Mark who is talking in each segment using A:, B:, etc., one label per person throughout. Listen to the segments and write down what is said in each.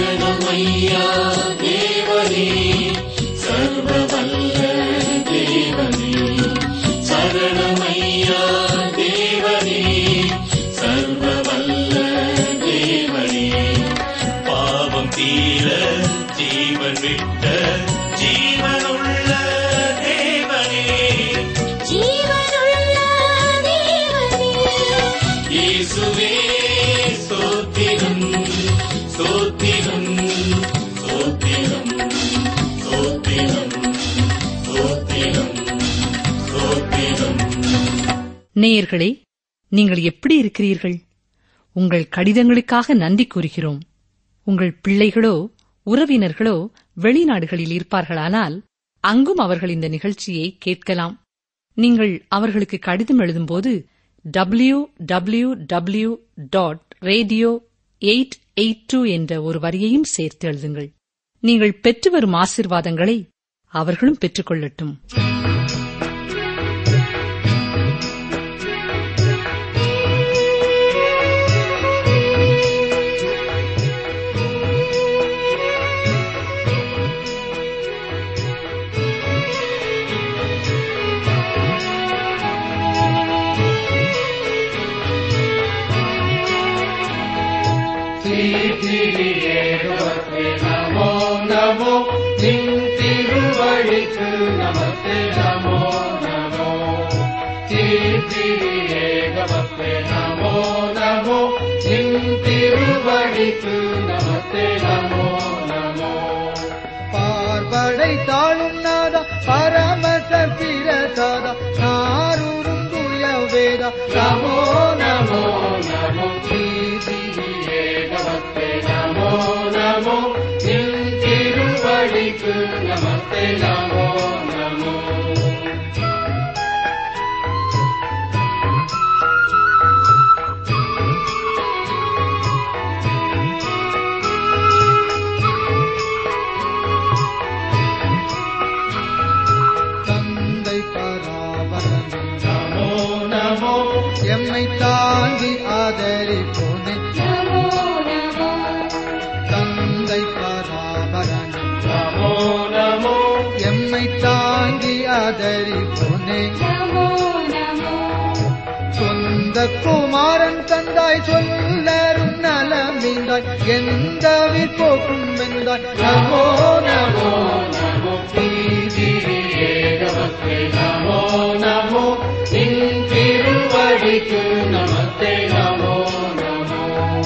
A: சரணமையா தேவனே சர்வ வல்ல தேவனே சரணமையா தேவனே சர்வ வல்ல தேவனே பாவம் தீர ஜீவன் விட்ட ஜீவனுள்ள தேவனே
B: ஜீவனுள்ள தேவனே
A: இயேசுவே ஸ்தோத்திரம் ஸ்தோத்திரம் ஸ்தோத்திரம் ஸ்தோத்திரம் ஸ்தோத்திரம் ஸ்தோத்திரம்
C: நேயர்களே நீங்கள் எப்படி இருக்கிறீர்கள் உங்கள் கடிதங்களுக்காக நன்றி கூறுகிறோம் உங்கள் பிள்ளைகளோ உறவினர்களோ வெளிநாடுகளில் இருப்பார்களானால் அங்கும் அவர்கள் இந்த நிகழ்ச்சியை கேட்கலாம் நீங்கள் அவர்களுக்கு கடிதம் எழுதும்போது W W W dot radio eight eight two என்ற ஒரு வரியையும் சேர்த்து எழுதுங்கள் நீங்கள் பெற்று வரும் ஆசிர்வாதங்களை அவர்களும் பெற்றுக்கொள்ளட்டும்
D: நமோ நமோ நின் திருவழிக்கு நமஸ்தே நமோ நமோ ஏகவத்தே நமோ நமோ நின் திருவழிக்கு நமஸ்தே நமோ நமோ பார்வடை தாழும் நாதா பரமச பிரசாதா நாரூரும் துய வேத நமோ நமோ நமோ ஏகவத்தே நமோ நமோ நின் திருவழிக்கு நமஸ்தே நமோ நமோ தந்தை பராபரன் நமோ நமோ எம்மை தாங்கி ஆதரிப்போனே
B: நமோ நமோ
D: தந்தை பராபரன் நமோ நமோ எம்மை தாங்கி ஆதரிப்போனே
B: நமோ நமோ
D: சொந்த குமாரன் தந்தாய் சொல்லரும் நலமீந்தாய் எந்த விற்போக்கும் வெந்தாய் நமோ நமோ நமோ ஏகவத்தே நமோ நமோ நின் திருவடிக்கு நமஸ்தே நமோ நமோ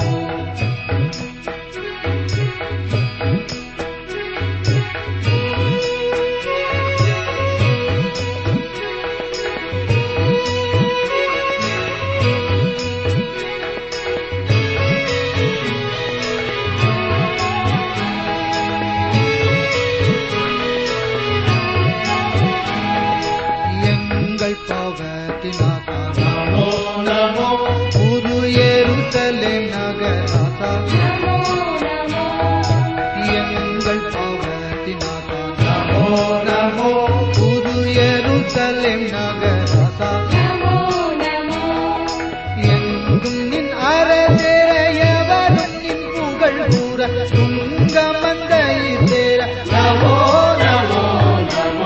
D: எங்கள் பாவத்தினாதா நமோ நமோ புது எருசலேம் நகராதா
B: நமோ நமோ
D: எங்கள் பாவத்தினாதா நமோ நமோ புது எருசலேம் நகராதா
B: நமோ நமோ
D: எங்கும் நின் அறதேயவரும் நின் புகழ் கூற துங்கமந்தை சேர நமோ நமோ நமோ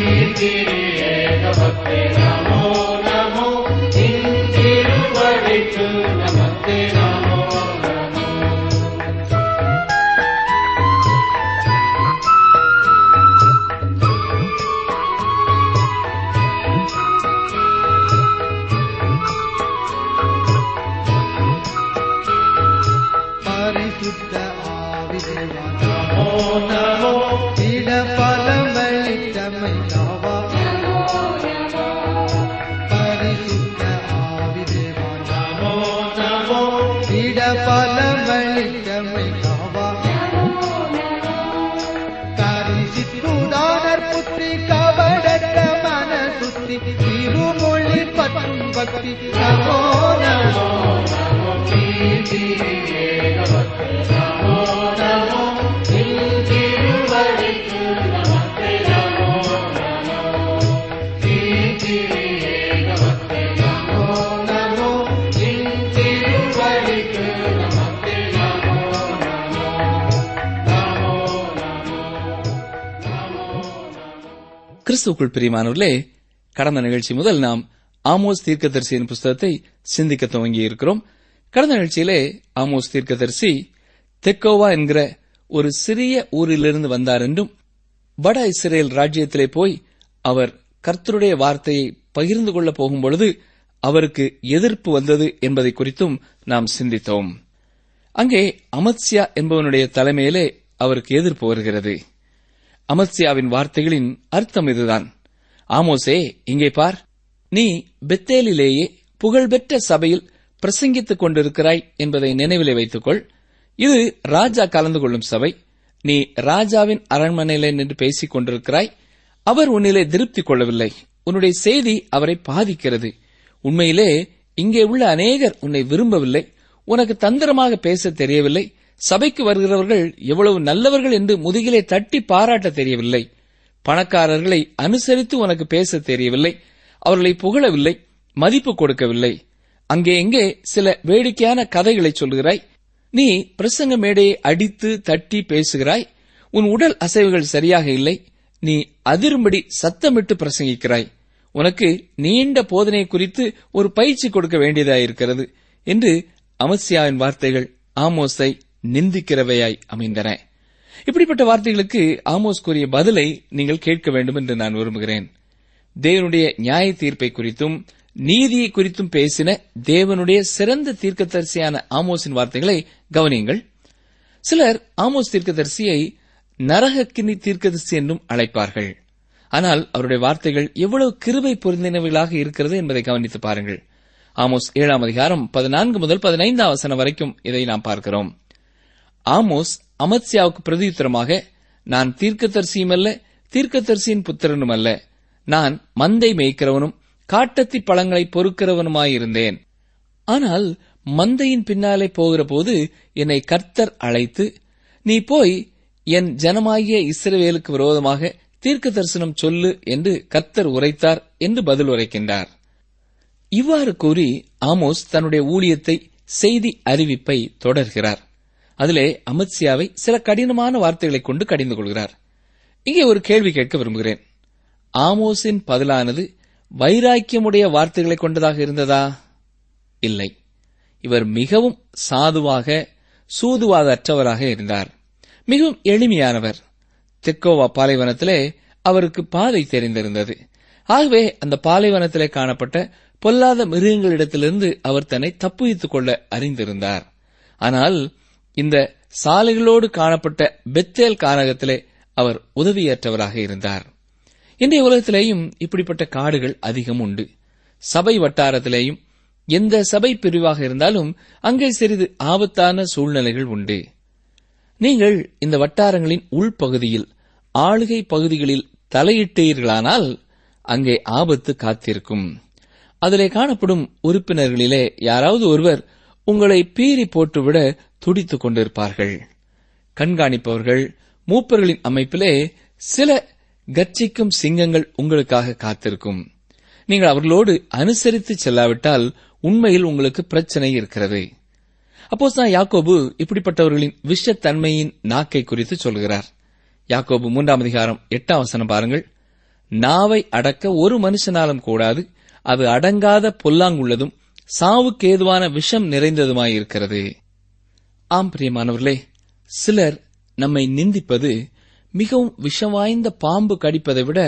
D: ஏகபக்தே நமோ நமோ நின் திருவடிக்கு நமஸ்தே நமோ நமோ பரிசுத்த ஆவிதேவா நமோ நமோ இட பலமளித்தமை யாவா பரிசுத்த ஆவிதேவா நமோ நமோ இட பலமளித்தமை யாவா கரிசித்துதானர் புத்தி கவடத்த மனசுத்தி திருமொழி பற்றும் பக்தி நமோ நமோ நமோ நமோ நமோ நின் திருவடிக்கு நமஸ்தே நமோ நமோ ஏகவத்தே நமோ நமோ நின் திருவடிக்கு நமஸ்தே நமோ நமோ
E: கிறிஸ்துக்குள் பிரியமானவர்களே கடந்த நிகழ்ச்சி முதல் நாம் ஆமோஸ் தீர்க்கதரிசியின் புஸ்தகத்தை சிந்திக்க துவங்கி இருக்கிறோம் கடந்த நிகழ்ச்சியிலே ஆமோஸ் தீர்க்கதரிசி தெக்கோவா என்கிற ஒரு சிறிய ஊரிலிருந்து வந்தார் என்றும் வட இஸ்ரேல் ராஜ்யத்திலே போய் அவர் கர்த்தருடைய வார்த்தையை பகிர்ந்து கொள்ளப் போகும்பொழுது அவருக்கு எதிர்ப்பு வந்தது என்பதை குறித்தும் நாம் சிந்தித்தோம் அங்கே அமத்சியா என்பவனுடைய தலைமையிலே அவருக்கு எதிர்ப்பு வருகிறது அமத்சியாவின் வார்த்தைகளின் அர்த்தம் இதுதான் ஆமோசே இங்கே பார் நீ பெத்தேலிலேயே புகழ்பெற்ற சபையில் பிரசங்கித்துக் கொண்டிருக்கிறாய் என்பதை நினைவிலே வைத்துக்கொள் இது ராஜா கலந்து கொள்ளும் சபை நீ ராஜாவின் அரண்மனையிலே நின்று பேசிக் கொண்டிருக்கிறாய் அவர் உன்னிலே திருப்தி கொள்ளவில்லை உன்னுடைய செய்தி அவரை பாதிக்கிறது உண்மையிலே இங்கே உள்ள அநேகர் உன்னை விரும்பவில்லை உனக்கு தந்திரமாக பேச தெரியவில்லை சபைக்கு வருகிறவர்கள் எவ்வளவு நல்லவர்கள் என்று முதுகிலே தட்டி பாராட்ட தெரியவில்லை பணக்காரர்களை அனுசரித்து உனக்கு பேச தெரியவில்லை அவர்களை புகழவில்லை மதிப்பு கொடுக்கவில்லை அங்கே எங்கே சில வேடிக்கையான கதைகளை சொல்கிறாய் நீ பிரசங்க மேடையை அடித்து தட்டி பேசுகிறாய் உன் உடல் அசைவுகள் சரியாக இல்லை நீ அதிரும்படி சத்தமிட்டு பிரசங்கிக்கிறாய் உனக்கு நீண்ட போதனை குறித்து ஒரு பயிற்சி கொடுக்க வேண்டியதாயிருக்கிறது என்று அமத்சியாவின் வார்த்தைகள் ஆமோஸை நிந்திக்கிறவையாய் அமைந்தன இப்படிப்பட்ட வார்த்தைகளுக்கு ஆமோஸ் கூறிய பதிலை நீங்கள் கேட்க வேண்டும் என்று நான் விரும்புகிறேன் தேவனுடைய நியாய தீர்ப்பை குறித்தும் நீதியை குறித்தும் பேசின தேவனுடைய சிறந்த தீர்க்கதரிசியான ஆமோஸின் வார்த்தைகளை கவனியுங்கள் சிலர் ஆமோஸ் தீர்க்கதரிசியை நரகக்கினி தீர்க்கதரிசி என்றும் அழைப்பார்கள் ஆனால் அவருடைய வார்த்தைகள் எவ்வளவு கிருபை பொருந்தினவைகளாக இருக்கிறது என்பதை கவனித்து பாருங்கள் ஆமோஸ் ஏழாம் அதிகாரம் பதினான்கு முதல் பதினைந்தாம் வசனம் வரைக்கும் இதை நாம் பார்க்கிறோம் ஆமோஸ் அமத்சியாவுக்கு பிரதியுத்தரமாக நான் தீர்க்கதரிசியும் அல்ல தீர்க்கதரிசியின் புத்திரனும் அல்ல நான் மந்தை மேய்க்கிறவனும் காட்டத்தி பழங்களை பொறுக்கிறவனுமாயிருந்தேன் ஆனால் மந்தையின் பின்னாலே போகிற போது என்னை கர்த்தர் அழைத்து நீ போய் என் ஜனமாகிய இஸ்ரவேலுக்கு விரோதமாக தீர்க்க தரிசனம் சொல்லு என்று கர்த்தர் உரைத்தார் என்று பதில் உரைக்கின்றார் இவ்வாறு கூறி ஆமோஸ் தன்னுடைய ஊழியத்தை செய்தி அறிவிப்பை தொடர்கிறார் அதிலே அமித்சியாவை சில கடினமான வார்த்தைகளைக் கொண்டு கடிந்து கொள்கிறார் இங்கே ஒரு கேள்வி கேட்க விரும்புகிறேன் ஆமோஸின் பதிலானது வைராக்கியமுடைய வார்த்தைகளை கொண்டதாக இருந்ததா இல்லை இவர் மிகவும் சாதுவாக சூதுவாதற்றவராக இருந்தார் மிகவும் எளிமையானவர் தெக்கோவா பாலைவனத்திலே அவருக்கு பாதை தெரிந்திருந்தது ஆகவே அந்த பாலைவனத்திலே காணப்பட்ட பொல்லாத மிருகங்களிடத்திலிருந்து அவர் தன்னை தப்புவித்துக் கொள்ள அறிந்திருந்தார் ஆனால் இந்த சாலைகளோடு காணப்பட்ட பெத்தேல் கானகத்திலே அவர் உதவியற்றவராக இருந்தார் இன்றைய உலகத்திலேயும் இப்படிப்பட்ட காடுகள் அதிகம் உண்டு சபை வட்டாரத்திலேயும் எந்த சபை பிரிவாக இருந்தாலும் அங்கே சிறிது ஆபத்தான சூழ்நிலைகள் உண்டு நீங்கள் இந்த வட்டாரங்களின் உள்பகுதியில் ஆளுகை பகுதிகளில் தலையிட்டீர்களானால் அங்கே ஆபத்து காத்திருக்கும் அதிலே காணப்படும் உறுப்பினர்களிலே யாராவது ஒருவர் உங்களை பீறி போட்டுவிட துடித்துக் கொண்டிருப்பார்கள் கண்காணிப்பவர்கள் மூப்பர்களின் அமைப்பிலே சில கர்ச்சிக்கும் சிங்கங்கள் உங்களுக்காக காத்திருக்கும் நீங்கள் அவர்களோடு அனுசரித்து செல்லாவிட்டால் உண்மையில் உங்களுக்கு பிரச்சனை இருக்கிறது அப்போஸ்தான் யாக்கோபு இப்படிப்பட்டவர்களின் விஷத்தன்மையின் நாக்கை குறித்து சொல்கிறார் யாக்கோபு மூன்றாம் அதிகாரம் எட்டாம் வசனம் பாருங்கள் நாவை அடக்க ஒரு மனுஷனாலும் கூடாது அது அடங்காத பொல்லாங்குள்ளதும் சாவுக்கு ஏதுவான விஷம் நிறைந்ததுமாயிருக்கிறது ஆம் பிரியமானவர்களே சிலர் நம்மை நிந்திப்பது மிகவும் விஷம் வாய்ந்த பாம்பு கடிப்பதை விட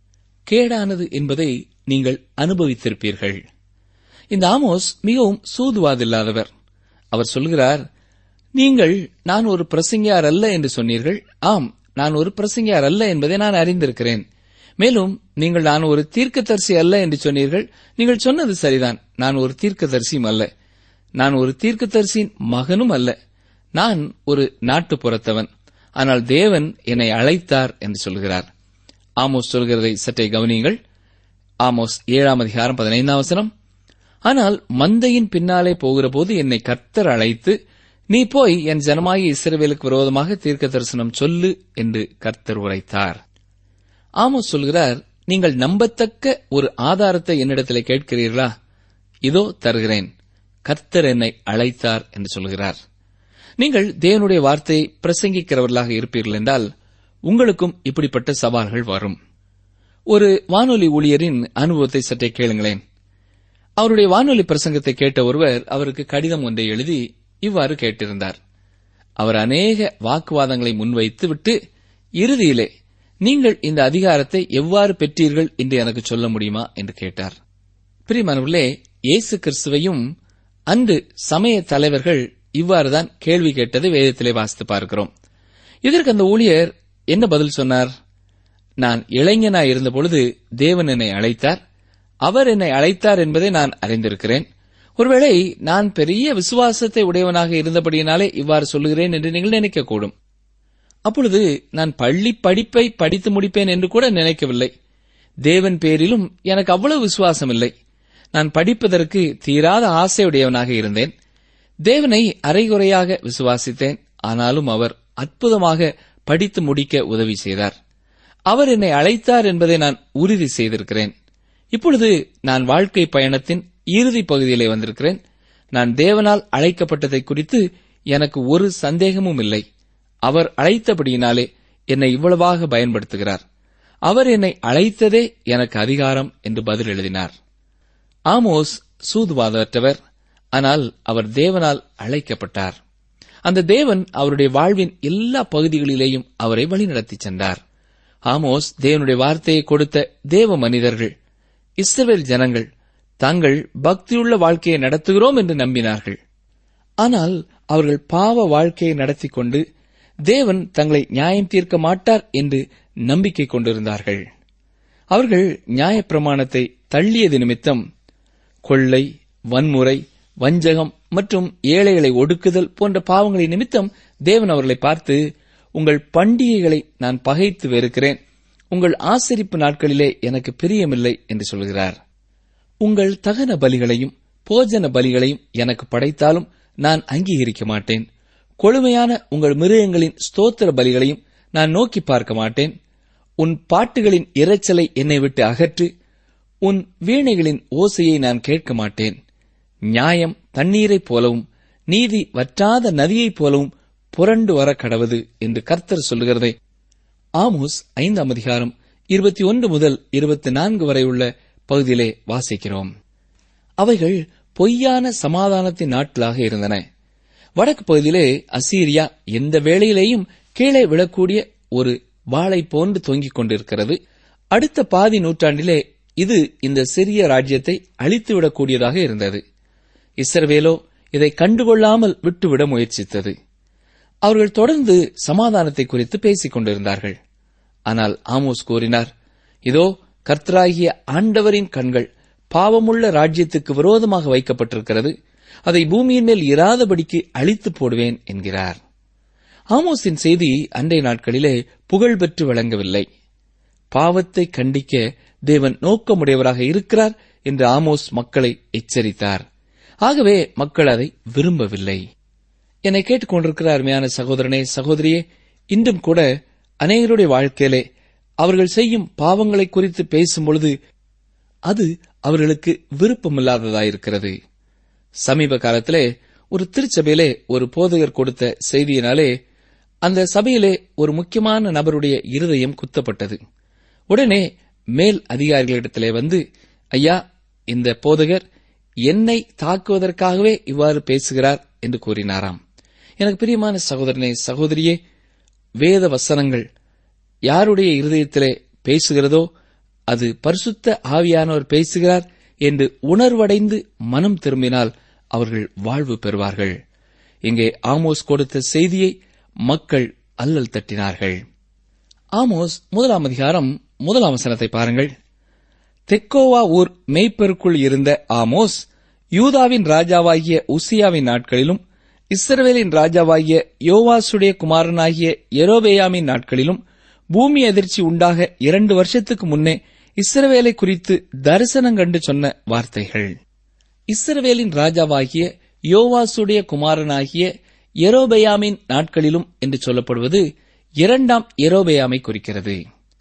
E: கேடானது என்பதை நீங்கள் அனுபவித்திருப்பீர்கள் இந்த ஆமோஸ் மிகவும் சூதுவாதில்லாதவர் அவர் சொல்கிறார் நீங்கள் நான் ஒரு பிரசங்கியார் அல்ல என்று சொன்னீர்கள் ஆம் நான் ஒரு பிரசங்கியார் அல்ல என்பதை நான் அறிந்திருக்கிறேன் மேலும் நீங்கள் நான் ஒரு தீர்க்கதரிசி அல்ல என்று சொன்னீர்கள் நீங்கள் சொன்னது சரிதான் நான் ஒரு தீர்க்கதரிசியும் அல்ல நான் ஒரு தீர்க்கதரிசியின் மகனும் அல்ல நான் ஒரு நாட்டுப்புறத்தவன் ஆனால் தேவன் என்னை அழைத்தார் என்று சொல்கிறார் ஆமோஸ் சொல்கிறதை சற்றே கவனியுங்கள் ஆமோஸ் ஏழாம் அதிகாரம் பதினைந்தாம் வசனம் ஆனால் மந்தையின் பின்னாலே போகிறபோது என்னை கர்த்தர் அழைத்து நீ போய் என் ஜனமாகிய இஸ்ரவேலுக்கு விரோதமாக தீர்க்க தரிசனம் சொல்லு என்று கர்த்தர் உரைத்தார் ஆமோஸ் சொல்கிறார் நீங்கள் நம்பத்தக்க ஒரு ஆதாரத்தை என்னிடத்தில் கேட்கிறீர்களா இதோ தருகிறேன் கர்த்தர் என்னை அழைத்தார் என்று சொல்கிறார் நீங்கள் தேவனுடைய வார்த்தையை பிரசங்கிக்கிறவர்களாக இருப்பீர்கள் என்றால் உங்களுக்கும் இப்படிப்பட்ட சவால்கள் வரும் ஒரு வானொலி ஊழியரின் அனுபவத்தை சற்றே கேளுங்களேன் அவருடைய வானொலி பிரசங்கத்தை கேட்ட ஒருவர் அவருக்கு கடிதம் ஒன்றை எழுதி இவ்வாறு கேட்டிருந்தார் அவர் அநேக வாக்குவாதங்களை முன்வைத்து விட்டு இறுதியிலே நீங்கள் இந்த அதிகாரத்தை எவ்வாறு பெற்றீர்கள் என்று எனக்கு சொல்ல முடியுமா என்று கேட்டார் பிரியமானவர்களே இயேசு கிறிஸ்துவையும் அன்று சமய தலைவர்கள் இவ்வாறுதான் கேள்வி கேட்டதை வேதத்திலே வாசித்து பார்க்கிறோம் இதற்கு அந்த ஊழியர் என்ன பதில் சொன்னார் நான் இளைஞனாய் இருந்தபொழுது தேவன் என்னை அழைத்தார் அவர் என்னை அழைத்தார் என்பதை நான் அறிந்திருக்கிறேன் ஒருவேளை நான் பெரிய விசுவாசத்தை உடையவனாக இருந்தபடியினாலே இவ்வாறு சொல்லுகிறேன் என்று நீங்கள் நினைக்கக்கூடும் அப்பொழுது நான் பள்ளி படிப்பை படித்து முடிப்பேன் என்று கூட நினைக்கவில்லை தேவன் பேரிலும் எனக்கு அவ்வளவு விசுவாசம் இல்லை நான் படிப்பதற்கு தீராத ஆசையுடையவனாக இருந்தேன் தேவனை அரைகுறையாக விசுவாசித்தேன் ஆனாலும் அவர் அற்புதமாக படித்து முடிக்க உதவி செய்தார் அவர் என்னை அழைத்தார் என்பதை நான் உறுதி செய்திருக்கிறேன் இப்பொழுது நான் வாழ்க்கை பயணத்தின் இறுதி பகுதியிலே வந்திருக்கிறேன் நான் தேவனால் அழைக்கப்பட்டதை குறித்து எனக்கு ஒரு சந்தேகமும் இல்லை அவர் அழைத்தபடியினாலே என்னை இவ்வளவாக பயன்படுத்துகிறார் அவர் என்னை அழைத்ததே எனக்கு அதிகாரம் என்று பதில் எழுதினார் ஆமோஸ் சூதுவாதற்றவர் ஆனால் அவர் தேவனால் அழைக்கப்பட்டார் அந்த தேவன் அவருடைய வாழ்வின் எல்லா பகுதிகளிலேயும் அவரை வழிநடத்திச் சென்றார் ஆமோஸ் தேவனுடைய வார்த்தையை கொடுத்த தேவ மனிதர்கள் இஸ்ரவேல் ஜனங்கள் தாங்கள் பக்தியுள்ள வாழ்க்கையை நடத்துகிறோம் என்று நம்பினார்கள் ஆனால் அவர்கள் பாவ வாழ்க்கையை நடத்திக் கொண்டு தேவன் தங்களை நியாயம் தீர்க்க மாட்டார் என்று நம்பிக்கை கொண்டிருந்தார்கள் அவர்கள் நியாயப்பிரமாணத்தை தள்ளியது நிமித்தம் கொள்ளை வன்முறை வஞ்சகம் மற்றும் ஏழைகளை ஒடுக்குதல் போன்ற பாவங்களை நிமித்தம் தேவன் அவர்களை பார்த்து உங்கள் பண்டிகைகளை நான் பகைத்து வெறுக்கிறேன் உங்கள் ஆசரிப்பு நாட்களிலே எனக்கு பிரியமில்லை என்று சொல்கிறார் உங்கள் தகன பலிகளையும் போஜன பலிகளையும் எனக்கு படைத்தாலும் நான் அங்கீகரிக்க மாட்டேன் கொழுமையான உங்கள் மிருகங்களின் ஸ்தோத்திர பலிகளையும் நான் நோக்கி பார்க்க மாட்டேன் உன் பாட்டுகளின் இரைச்சலை என்னை விட்டு அகற்று உன் வீணைகளின் ஓசையை நான் கேட்க மாட்டேன் நியாயம் தண்ணீரைப் போலவும் நீதி வற்றாத நதியைப் போலவும் புரண்டு வர கடவது என்று கர்த்தர் சொல்லுகிறதை ஆமோஸ் ஐந்தாம் அதிகாரம் இருபத்தி ஒன்று முதல் இருபத்தி நான்கு வரை உள்ள பகுதியிலே வாசிக்கிறோம் அவைகள் பொய்யான சமாதானத்தின் நாட்களாக இருந்தன வடக்கு பகுதியிலே அசீரியா எந்த வேளையிலேயும் கீழே விழக்கூடிய ஒரு வாளை போன்று தொங்கிக் கொண்டிருக்கிறது அடுத்த பாதி நூற்றாண்டிலே இது இந்த சிறிய ராஜ்யத்தை அழித்துவிடக்கூடியதாக இருந்தது இஸ்ரவேலோ இதை கண்டுகொள்ளாமல் விட்டுவிட முயற்சித்தது அவர்கள் தொடர்ந்து சமாதானத்தை குறித்து பேசிக் கொண்டிருந்தார்கள் ஆனால் ஆமோஸ் கூறினார் இதோ கர்த்தராகிய ஆண்டவரின் கண்கள் பாவமுள்ள ராஜ்யத்துக்கு விரோதமாக வைக்கப்பட்டிருக்கிறது அதை பூமியின் மேல் இராதபடிக்கு அழித்து போடுவேன் என்கிறார் ஆமோஸின் செய்தி அன்றைய நாட்களிலே புகழ் பெற்று விளங்கவில்லை பாவத்தை கண்டிக்க தேவன் நோக்கமுடையவராக இருக்கிறார் என்று ஆமோஸ் மக்களை எச்சரித்தார் ஆகவே மக்கள் அதை விரும்பவில்லை என்னை கேட்டுக்கொண்டிருக்கிற அருமையான சகோதரனே சகோதரியே இன்றும் கூட அநேகருடைய வாழ்க்கையிலே அவர்கள் செய்யும் பாவங்களை குறித்து பேசும்பொழுது அது அவர்களுக்கு விருப்பமில்லாததாயிருக்கிறது சமீப காலத்திலே ஒரு திருச்சபையிலே ஒரு போதகர் கொடுத்த செய்தியினாலே அந்த சபையிலே ஒரு முக்கியமான நபருடைய இருதயம் குத்தப்பட்டது உடனே மேல் அதிகாரிகளிடத்திலே வந்து ஐயா இந்த போதகர் என்னை தாக்குவதற்காகவே இவ்வாறு பேசுகிறார் என்று கூறினாராம் எனக்கு பிரியமான சகோதரனே சகோதரியே வேத வசனங்கள் யாருடைய இருதயத்திலே பேசுகிறதோ அது பரிசுத்த ஆவியானவர் பேசுகிறார் என்று உணர்வடைந்து மனம் திரும்பினால் அவர்கள் வாழ்வு பெறுவார்கள் இங்கே ஆமோஸ் கொடுத்த செய்தியை மக்கள் அல்லல் தட்டினார்கள் ஆமோஸ் முதலாம் அதிகாரம் முதலாம் வசனத்தை பாருங்கள் தெக்கோவா ஊர் மேய்ப்பருக்குள் இருந்த ஆமோஸ் யூதாவின் ராஜாவாகிய உசியாவின் நாட்களிலும் இஸ்ரவேலின் ராஜாவாகிய யோவாசுடைய குமாரனாகிய எரோபேயாமின் நாட்களிலும் பூமி அதிர்ச்சி உண்டாக இரண்டு வருஷத்துக்கு முன்னே இஸ்ரவேலை குறித்து தரிசனம் கண்டு சொன்ன வார்த்தைகள் இஸ்ரவேலின் ராஜாவாகிய யோவாசுடைய குமாரனாகிய எரோபெயாமின் நாட்களிலும் என்று சொல்லப்படுவது இரண்டாம் எரோபெயாமை குறிக்கிறது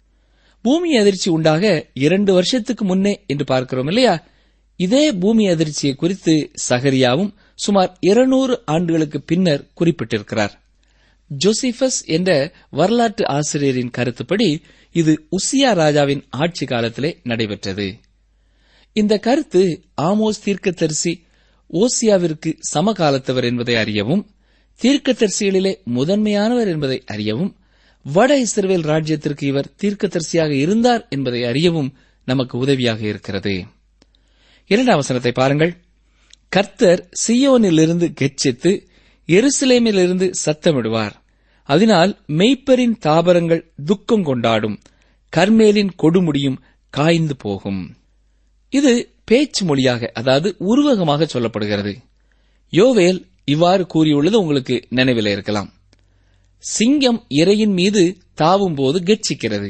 E: பூமி அதிர்ச்சி உண்டாக இரண்டு வருஷத்துக்கு முன்னே என்று பார்க்கிறோம் இல்லையா இதே பூமி அதிர்ச்சியை குறித்து சகரியாவும் சுமார் இருநூறு ஆண்டுகளுக்கு பின்னர் குறிப்பிட்டிருக்கிறார் ஜோசிபஸ் என்ற வரலாற்று ஆசிரியரின் கருத்துப்படி இது உசியா ராஜாவின் ஆட்சி காலத்திலே நடைபெற்றது இந்த கருத்து ஆமோஸ் தீர்க்கதரிசி ஓசியாவிற்கு சமகாலத்தவர் என்பதை அறியவும் தீர்க்கதரிசிகளிலே முதன்மையானவர் என்பதை அறியவும் வட இஸ்ரவேல் ராஜ்யத்திற்கு இவர் தீர்க்கதரிசியாக இருந்தார் என்பதை அறியவும் நமக்கு உதவியாக இருக்கிறது இரண்டாம் வசனத்தை பாருங்கள் கர்த்தர் சியோனிலிருந்து கெச்சித்து எருசலேமிலிருந்து சத்தமிடுவார் அதனால் மெய்ப்பரின் தாபரங்கள் துக்கம் கொண்டாடும் கர்மேலின் கொடுமுடியும் காய்ந்து போகும் இது பேச்சு மொழியாக அதாவது உருவகமாக சொல்லப்படுகிறது யோவேல் இவ்வாறு கூறியுள்ளது உங்களுக்கு நினைவில் இருக்கலாம் சிங்கம் இரையின் மீது தாவும் போது கெட்சிக்கிறது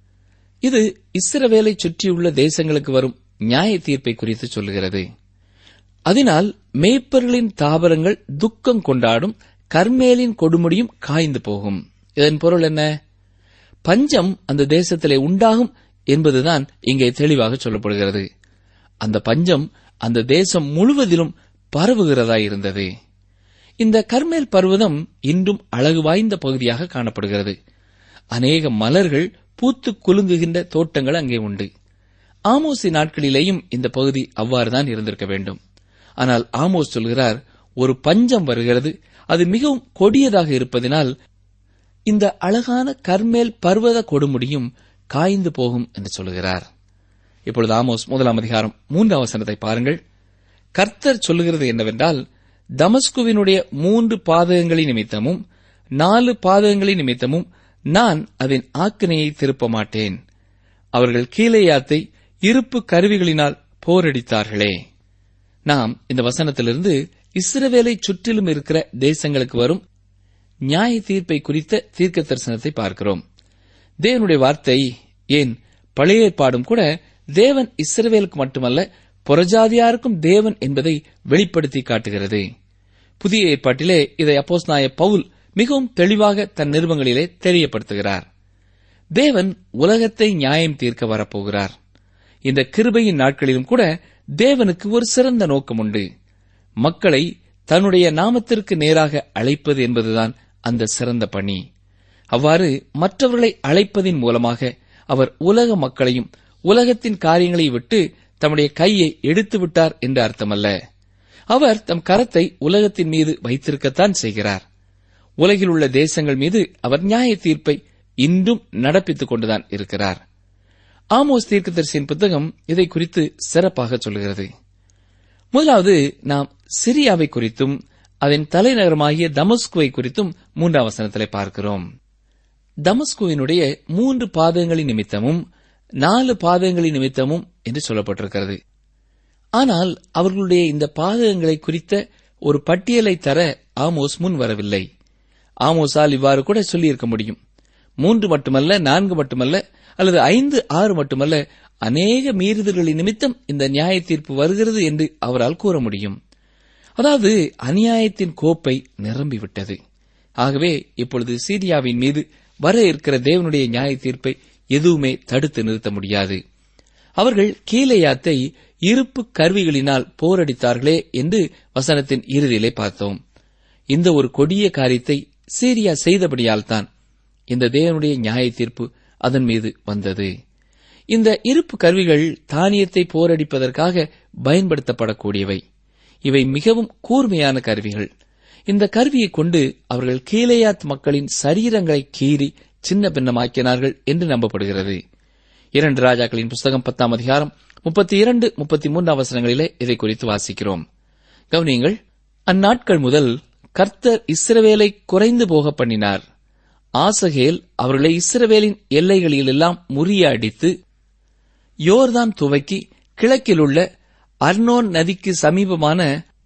E: இது இஸ்ரவேலை சுற்றியுள்ள தேசங்களுக்கு வரும் நியாய தீர்ப்பை குறித்து சொல்லுகிறது அதனால் மேய்ப்பர்களின் தாவரங்கள் துக்கம் கொண்டாடும் கர்மேலின் கொடுமுடியும் காய்ந்து போகும் இதன் பொருள் என்ன பஞ்சம் அந்த தேசத்திலே உண்டாகும் என்பதுதான் இங்கே தெளிவாக சொல்லப்படுகிறது அந்த பஞ்சம் அந்த தேசம் முழுவதிலும் பரவுகிறதா இருந்தது இந்த கர்மேல் பர்வதம் இன்றும் அழகு வாய்ந்த பகுதியாக காணப்படுகிறது அநேக மலர்கள் பூத்து குலுங்குகின்ற தோட்டங்கள் அங்கே உண்டு ஆமோசி நாட்களிலேயும் இந்த பகுதி அவ்வாறுதான் இருந்திருக்க வேண்டும் ஆனால் ஆமோஸ் சொல்கிறார் ஒரு பஞ்சம் வருகிறது அது மிகவும் கொடியதாக இருப்பதினால் இந்த அழகான கர்மேல் பர்வத கொடுமுடியும் காய்ந்து போகும் என்று சொல்லுகிறார் இப்பொழுது ஆமோஸ் முதலாம் அதிகாரம் மூன்றாம் வசனத்தை பாருங்கள் கர்த்தர் சொல்லுகிறது என்னவென்றால் தமஸ்குவினுடைய மூன்று பாதகங்களின் நிமித்தமும் நாலு பாதகங்களின் நிமித்தமும் நான் அதன் ஆக்கினையை திருப்ப மாட்டேன் அவர்கள் கீழேயாத்தை இருப்பு கருவிகளினால் போரடித்தார்களே நாம் இந்த வசனத்திலிருந்து இஸ்ரவேலை சுற்றிலும் இருக்கிற தேசங்களுக்கு வரும் நியாய தீர்ப்பை குறித்த தீர்க்க தரிசனத்தை பார்க்கிறோம் தேவனுடைய வார்த்தை ஏன் பழைய ஏற்பாடும் கூட தேவன் இஸ்ரவேலுக்கு மட்டுமல்ல புறஜாதியாருக்கும் தேவன் என்பதை வெளிப்படுத்தி காட்டுகிறது புதிய ஏற்பாட்டிலே இதை அப்போஸ் நாய பவுல் மிகவும் தெளிவாக தன் நிறுவங்களிலே தெரியப்படுத்துகிறார் தேவன் உலகத்தை நியாயம் தீர்க்க வரப்போகிறார் இந்த கிருபையின் நாட்களிலும் கூட தேவனுக்கு ஒரு சிறந்த நோக்கம் உண்டு மக்களை தன்னுடைய நாமத்திற்கு நேராக அழைப்பது என்பதுதான் அந்த சிறந்த பணி அவ்வாறு மற்றவர்களை அழைப்பதின் மூலமாக அவர் உலக மக்களையும் உலகத்தின் காரியங்களை விட்டு தம்முடைய கையை எடுத்து விட்டார் என்று அர்த்தமல்ல அவர் தம் கரத்தை உலகத்தின் மீது வைத்திருக்கத்தான் செய்கிறார் உலகில் உள்ள தேசங்கள் மீது அவர் நியாய தீர்ப்பை இன்றும் நடப்பித்துக் கொண்டுதான் இருக்கிறார் ஆமோஸ் தீர்க்கதரிசியின் புத்தகம் இதை குறித்து சிறப்பாக சொல்கிறது முதலாவது நாம் சிரியாவை குறித்தும் அதன் தலைநகரமாகிய தமஸ்குவை குறித்தும் மூன்றாம் வசனத்திலே பார்க்கிறோம் தமஸ்குவினுடைய மூன்று பாதங்களின் நிமித்தமும் நாலு பாதங்களின் நிமித்தமும் என்று சொல்லப்பட்டிருக்கிறது ஆனால் அவர்களுடைய இந்த பாதகங்களை குறித்த ஒரு பட்டியலை தர ஆமோஸ் முன் வரவில்லை ஆமோஸால் இவ்வாறு கூட சொல்லியிருக்க முடியும் மூன்று மட்டுமல்ல நான்கு மட்டுமல்ல அல்லது ஐந்து ஆறு மட்டுமல்ல அநேக மீறுதல்களின் நிமித்தம் இந்த நியாய தீர்ப்பு வருகிறது என்று அவரால் கூற முடியும் அதாவது அநியாயத்தின் கோப்பை நிரம்பிவிட்டது ஆகவே இப்பொழுது சீரியாவின் மீது வர இருக்கிற தேவனுடைய நியாய தீர்ப்பை எதுவுமே தடுத்து நிறுத்த முடியாது அவர்கள் கீழையாத்தை இருப்பு கருவிகளினால் போரடித்தார்களே என்று வசனத்தின் இறுதியிலே பார்த்தோம் இந்த ஒரு கொடிய காரியத்தை சீரியா செய்தபடியால் தான் இந்த தேவனுடைய நியாய தீர்ப்பு அதன் மீது வந்தது இந்த இருப்பு கருவிகள் தானியத்தை போரடிப்பதற்காக பயன்படுத்தப்படக்கூடியவை இவை மிகவும் கூர்மையான கருவிகள் இந்த கருவியை கொண்டு அவர்கள் கீலேயாத் மக்களின் சரீரங்களை கீறி சின்ன பின்னமாக்கினார்கள் என்று நம்பப்படுகிறது இரண்டு ராஜாக்களின் புஸ்தகம் பத்தாம் அதிகாரம் முப்பத்தி இரண்டு முப்பத்தி மூன்று அவசரங்களிலே இதை குறித்து வாசிக்கிறோம் கவனியங்கள் அந்நாட்கள் முதல் கர்த்தர் இஸ்ரவேலை குறைந்து போக பண்ணினார் ஆசகேல் அவர்களை இஸ்ரவேலின் எல்லைகளிலெல்லாம் முறியடித்து யோர்தான் துவக்கி கிழக்கிலுள்ள அர்னோன் நதிக்கு சமீபமான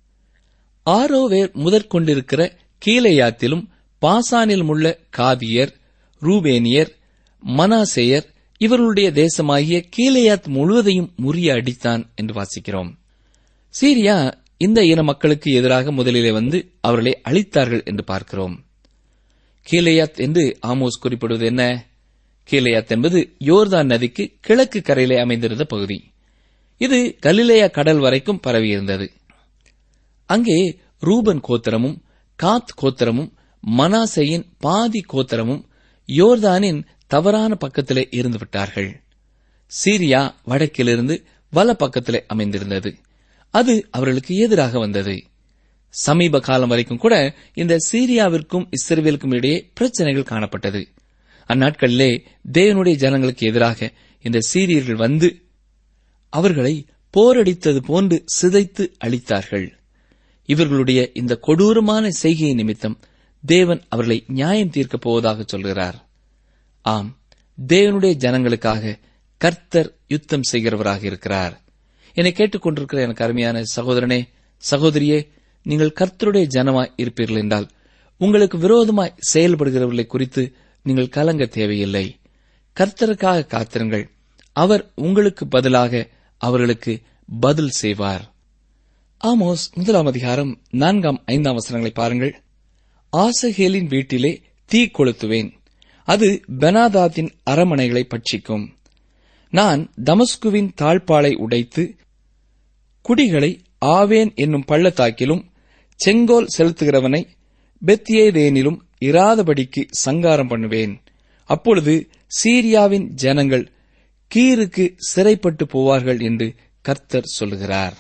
E: ஆரோவேர் முதற்கொண்டிருக்கிற கீழையாத்திலும் பாசானிலும் உள்ள காதியர் ரூபேனியர் மனாசேயர் இவர்களுடைய தேசமாகிய கீழையாத் முழுவதையும் முறிய அடித்தான் என்று வாசிக்கிறோம் சீரியா இந்த இன மக்களுக்கு எதிராக முதலிலே வந்து அவர்களை அழித்தார்கள் என்று பார்க்கிறோம் கீழையாத் என்று ஆமோஸ் குறிப்பிடுவது என்ன கீழையாத் என்பது யோர்தான் நதிக்கு கிழக்கு கரையிலே அமைந்திருந்த பகுதி இது கலிலேயா கடல் வரைக்கும் பரவியிருந்தது அங்கே ரூபன் கோத்திரமும் காத் கோத்திரமும் மனாசையின் பாதி கோத்திரமும் யோர்தானின் தவறான பக்கத்திலே இருந்து விட்டார்கள் சீரியா வடக்கிலிருந்து வல பக்கத்திலே அமைந்திருந்தது அது அவர்களுக்கு எதிராக வந்தது சமீப காலம் வரைக்கும் கூட இந்த சீரியாவிற்கும் இஸ்ரேலுக்கும் இடையே பிரச்சனைகள் காணப்பட்டது அந்நாட்களிலே தேவனுடைய ஜனங்களுக்கு எதிராக இந்த சீரியர்கள் வந்து அவர்களை போரடித்தது போன்று சிதைத்து அழித்தார்கள் இவர்களுடைய இந்த கொடூரமான செய்கையை நிமித்தம் தேவன் அவர்களை நியாயம் தீர்க்கப் போவதாக சொல்கிறார் ஆம் தேவனுடைய ஜனங்களுக்காக கர்த்தர் யுத்தம் செய்கிறவராக இருக்கிறார் என்னை கேட்டுக்கொண்டிருக்கிற எனக்கு அருமையான சகோதரனே சகோதரியே நீங்கள் கர்த்தருடைய ஜனமாய் இருப்பீர்கள் என்றால் உங்களுக்கு விரோதமாய் செயல்படுகிறவர்களை குறித்து நீங்கள் கலங்க தேவையில்லை கர்த்தருக்காக காத்திருங்கள் அவர் உங்களுக்கு பதிலாக அவர்களுக்கு பதில் செய்வார் ஆமோஸ் முதலாம் அதிகாரம் நான்காம் ஐந்தாம் வசனங்களை பாருங்கள் ஆசகேலின் வீட்டிலே தீ கொளுத்துவேன் அது பெனாதாத்தின் அரமனைகளை பட்சிக்கும் நான் தமஸ்குவின் தாழ்பாளை உடைத்து குடிகளை ஆவேன் என்னும் பள்ளத்தாக்கிலும் செங்கோல் செலுத்துகிறவனை பெத்தியேதேனிலும் இராதபடிக்கு சங்காரம் பண்ணுவேன் அப்பொழுது சீரியாவின் ஜனங்கள் கீருக்கு சிறைப்பட்டு போவார்கள் என்று கர்த்தர் சொல்லுகிறார்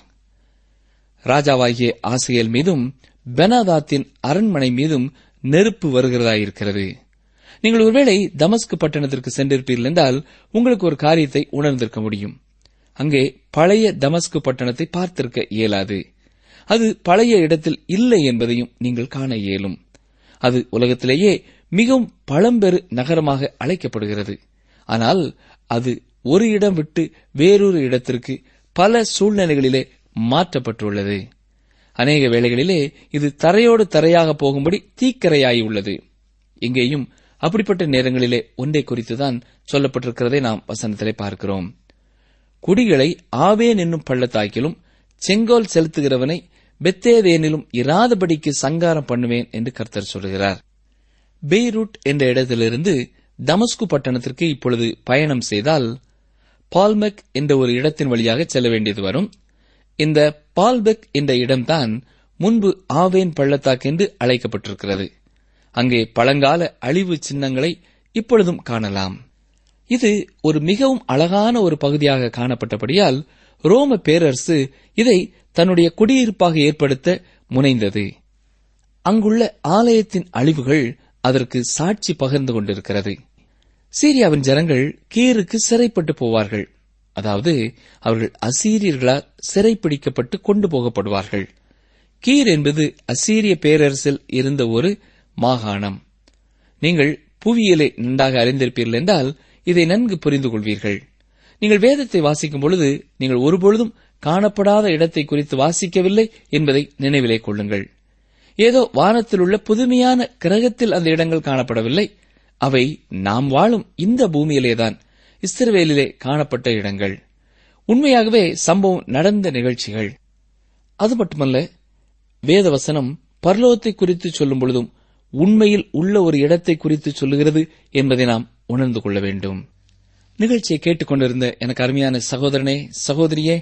E: ராஜாவாகிய ஆசையல் மீதும் பெனாதாத்தின் அரண்மனை மீதும் நெருப்பு வருகிறதாயிருக்கிறது நீங்கள் ஒருவேளை தமஸ்கு பட்டணத்திற்கு சென்றிருப்பீர்கள் என்றால் உங்களுக்கு ஒரு காரியத்தை உணர்ந்திருக்க முடியும் அங்கே பழைய தமஸ்கு பட்டணத்தை பார்த்திருக்க இயலாது அது பழைய இடத்தில் இல்லை என்பதையும் நீங்கள் காண இயலும் அது உலகத்திலேயே மிகவும் பழம்பெரு நகரமாக அழைக்கப்படுகிறது ஆனால் அது ஒரு இடம் விட்டு வேறொரு இடத்திற்கு பல சூழ்நிலைகளிலே மாற்றப்பட்டுள்ளது அநேக வேளைகளிலே இது தரையோடு தரையாக போகும்படி தீக்கரையாயுள்ளது இங்கேயும் அப்படிப்பட்ட நேரங்களிலே ஒன்றை குறித்துதான் சொல்லப்பட்டிருக்கிறதை நாம் வசனத்திலே பார்க்கிறோம் குடிகளை ஆவேன் என்னும் பள்ளத்தாக்கிலும் செங்கோல் செலுத்துகிறவனை பெத்தேவேனிலும் இராதபடிக்கு சங்காரம் பண்ணுவேன் என்று கர்த்தர் சொல்கிறார் பெய்ரூட் என்ற இடத்திலிருந்து தமஸ்கு பட்டணத்திற்கு இப்பொழுது பயணம் செய்தால் பால்மெக் என்ற ஒரு இடத்தின் வழியாக செல்ல வேண்டியது வரும் இந்த பால்பெக் என்ற இடம்தான் முன்பு ஆவேன் பள்ளத்தாக்கு என்று அழைக்கப்பட்டிருக்கிறது அங்கே பழங்கால அழிவு சின்னங்களை இப்பொழுதும் காணலாம் இது ஒரு மிகவும் அழகான ஒரு பகுதியாக காணப்பட்டபடியால் ரோம பேரரசு இதை தன்னுடைய குடியிருப்பாக ஏற்படுத்த முனைந்தது அங்குள்ள ஆலயத்தின் அழிவுகள் அதற்கு சாட்சி பகிர்ந்து கொண்டிருக்கிறது சீரியாவின் ஜனங்கள் கீருக்கு சிறைப்பட்டு போவார்கள் அதாவது அவர்கள் அசீரியர்களால் சிறைப்பிடிக்கப்பட்டு கொண்டு போகப்படுவார்கள் கீர் என்பது அசீரிய பேரரசில் இருந்த ஒரு மாகாணம் நீங்கள் புவியியலை நன்றாக அறிந்திருப்பீர்கள் என்றால் இதை நன்கு புரிந்து கொள்வீர்கள் நீங்கள் வேதத்தை வாசிக்கும் பொழுது நீங்கள் ஒருபொழுதும் காணப்படாத இடத்தை குறித்து வாசிக்கவில்லை என்பதை நினைவிலே கொள்ளுங்கள் ஏதோ வானத்தில் உள்ள புதுமையான கிரகத்தில் அந்த இடங்கள் காணப்படவில்லை அவை நாம் வாழும் இந்த பூமியிலேதான் இஸ்ரவேலிலே காணப்பட்ட இடங்கள் உண்மையாகவே சம்பவம் நடந்த நிகழ்ச்சிகள் அது மட்டுமல்ல வேதவசனம் பரலோகத்தை குறித்து சொல்லும் பொழுதும் உண்மையில் உள்ள ஒரு இடத்தை குறித்து சொல்லுகிறது என்பதை நாம் உணர்ந்து கொள்ள வேண்டும் நிகழ்ச்சியை கேட்டுக்கொண்டிருந்த எனக்கு அருமையான சகோதரனே சகோதரியே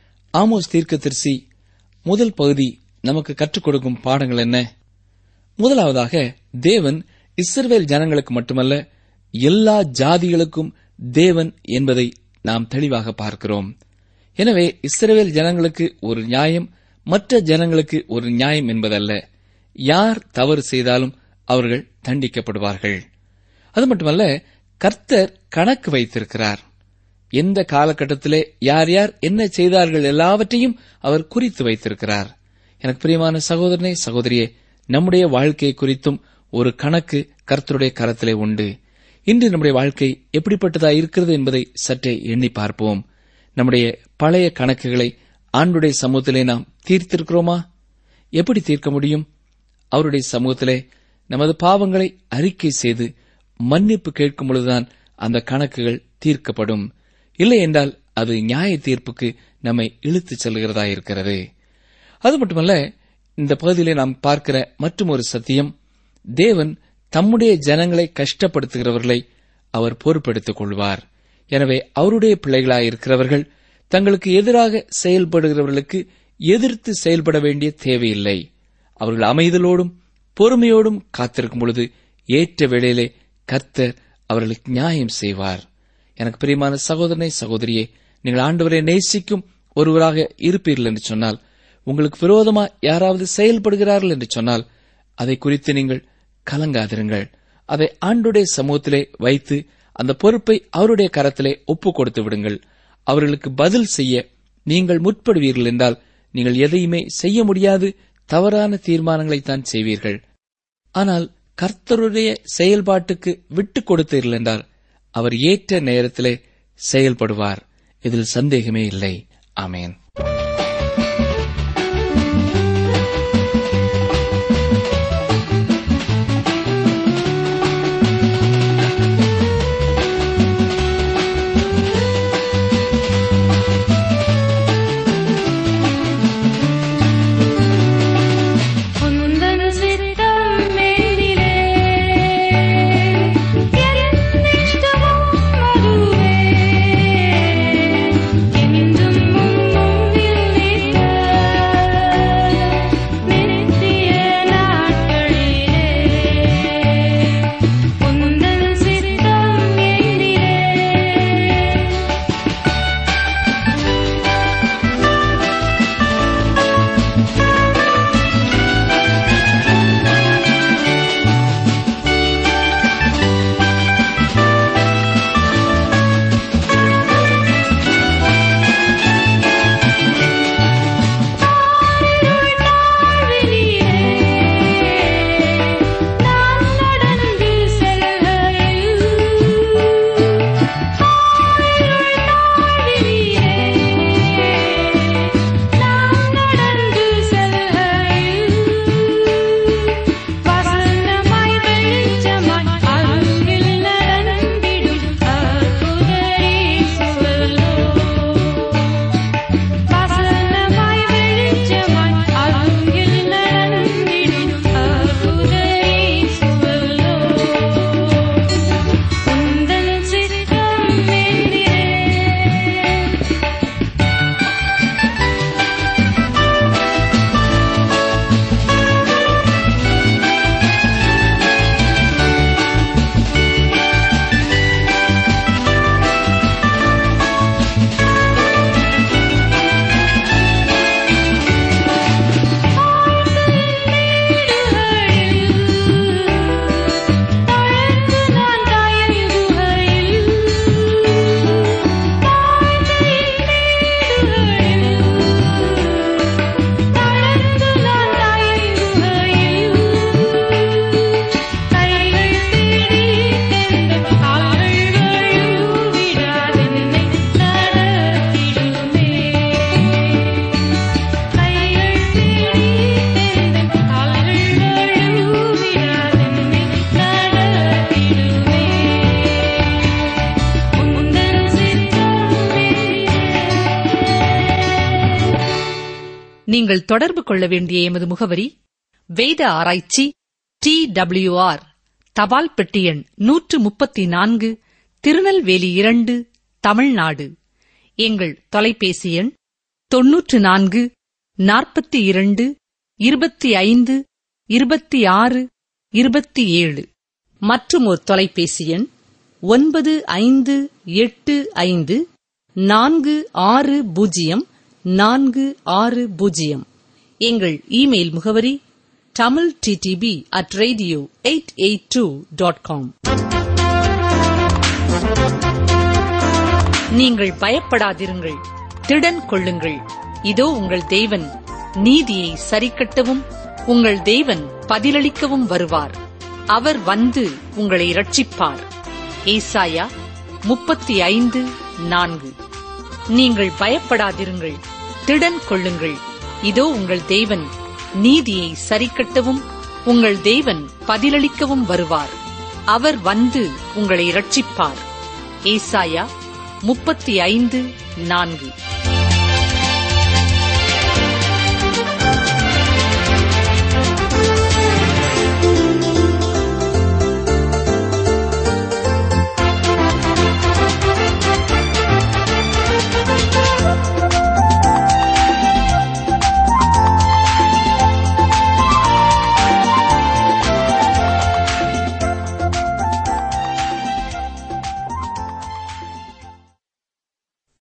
E: ஆமோஸ் தீர்க்கதரிசி முதல் பகுதி நமக்கு கற்றுக் கொடுக்கும் பாடங்கள் என்ன முதலாவதாக தேவன் இஸ்ரவேல் ஜனங்களுக்கு மட்டுமல்ல எல்லா ஜாதிகளுக்கும் தேவன் என்பதை நாம் தெளிவாக பார்க்கிறோம் எனவே இஸ்ரவேல் ஜனங்களுக்கு ஒரு நியாயம் மற்ற ஜனங்களுக்கு ஒரு நியாயம் என்பதல்ல யார் தவறு செய்தாலும் அவர்கள் தண்டிக்கப்படுவார்கள் அது மட்டுமல்ல கர்த்தர் கணக்கு வைத்திருக்கிறார் எந்த காலகட்டத்திலே யார் யார் என்ன செய்தார்கள் எல்லாவற்றையும் அவர் குறித்து வைத்திருக்கிறார் எனக்கு பிரியமான சகோதரனே சகோதரியே நம்முடைய வாழ்க்கை குறித்தும் ஒரு கணக்கு கர்த்தருடைய கரத்திலே உண்டு இன்று நம்முடைய வாழ்க்கை எப்படிப்பட்டதா இருக்கிறது என்பதை சற்றே எண்ணி பார்ப்போம் நம்முடைய பழைய கணக்குகளை ஆண்டுடைய சமூகத்திலே நாம் தீர்த்திருக்கிறோமா எப்படி தீர்க்க முடியும் அவருடைய சமூகத்திலே நமது பாவங்களை அறிக்கை செய்து மன்னிப்பு கேட்கும் பொழுதுதான் அந்த கணக்குகள் தீர்க்கப்படும் இல்லை என்றால் அது நியாய தீர்ப்புக்கு நம்மை இழுத்துச் செல்கிறதா இருக்கிறது அது மட்டுமல்ல இந்த பகுதியிலே நாம் பார்க்கிற மற்றும் ஒரு சத்தியம் தேவன் தம்முடைய ஜனங்களை கஷ்டப்படுத்துகிறவர்களை அவர் பொறுப்பெடுத்துக் கொள்வார் எனவே அவருடைய பிள்ளைகளாயிருக்கிறவர்கள் தங்களுக்கு எதிராக செயல்படுகிறவர்களுக்கு எதிர்த்து செயல்பட வேண்டிய தேவையில்லை அவர்கள் அமைதலோடும் பொறுமையோடும் காத்திருக்கும் பொழுது ஏற்ற வேளையிலே கர்த்தர் அவர்களுக்கு நியாயம் செய்வார் எனக்கு பிரியமான சகோதரனை சகோதரியே நீங்கள் ஆண்டவரை நேசிக்கும் ஒருவராக இருப்பீர்கள் என்று சொன்னால் உங்களுக்கு விரோதமா யாராவது செயல்படுகிறார்கள் என்று சொன்னால் அதை குறித்து நீங்கள் கலங்காதிருங்கள் அதை ஆண்டுடைய சமூகத்திலே வைத்து அந்த பொறுப்பை அவருடைய கரத்திலே ஒப்புக் கொடுத்து விடுங்கள் அவர்களுக்கு பதில் செய்ய நீங்கள் முற்படுவீர்கள் என்றால் நீங்கள் எதையுமே செய்ய முடியாது தவறான தீர்மானங்களைத்தான் செய்வீர்கள் ஆனால் கர்த்தருடைய செயல்பாட்டுக்கு விட்டுக் கொடுத்தீர்கள் என்றால் அவர் ஏற்ற நேரத்திலே செயல்படுவார் இதில் சந்தேகமே இல்லை ஆமேன்
B: உந்தன் சித்தம் மேலிலே என்னிஷ்டமும் அதுவே என்றும் உம்முன்னில் நிற்க நித்திய நாட்களிலே உந்தன் சித்தம் மேலிலே நான் நடந்து செல்கையில் நான் நடந்து செல்கையில் வசந்தமாய் வெளிச்சமாய் அருகில் நடந்திடும் அற்புதரே சொல்லோ வசந்தமாய் வெளிச்சமாய் அருகில் நடந்திடும் அற்புதரே சொல்லோ உந்தன் சித்தம் மேலிலே தழந்து நான் தயங்குகையில் தாழ்ந்தையில் நீடுகையில் தழந்து நான் தயங்குகையில் கைகள் பிடித்தெந்த கால்கள் விடாதென்னை நடத்திடுமே கைகள் பிடித்தெந்த கால்கள் விடாதென்னை நடத்திடுமே உந்தன் சித்தமே
C: நீங்கள் தொடர்பு கொள்ள வேண்டிய எமது முகவரி வேத ஆராய்ச்சி டி ஆர் தபால் பெட்டி எண் நூற்று முப்பத்தி நான்கு திருநெல்வேலி இரண்டு தமிழ்நாடு எங்கள் தொலைபேசி எண் தொன்னூற்று நான்கு நாற்பத்தி இரண்டு இருபத்தி ஐந்து இருபத்தி ஆறு இருபத்தி ஏழு மற்றும் ஒரு தொலைபேசி எண் ஒன்பது ஐந்து எட்டு ஐந்து நான்கு ஆறு பூஜ்ஜியம் நான்கு ஆறு பூஜ்ஜியம் எங்கள் இமெயில் முகவரி Tamil DTP at radio eight eight two dot com நீங்கள் பயப்படாதிருங்கள் திடன் கொள்ளுங்கள் இதோ உங்கள் தேவன் நீதியை சரிக்கட்டவும் உங்கள் தேவன் பதிலளிக்கவும் வருவார் அவர் வந்து உங்களை இரட்சிப்பார் ஏசாயா முப்பத்தி ஐந்து நான்கு நீங்கள் பயப்படாதிருங்கள் திடன் கொள்ளுங்கள் இதோ உங்கள் தேவன் நீதியை சரிக்கட்டவும் உங்கள் தேவன் பதிலளிக்கவும் வருவார் அவர் வந்து உங்களை இரட்சிப்பார் ஏசாயா முப்பத்தி ஐந்து நான்கு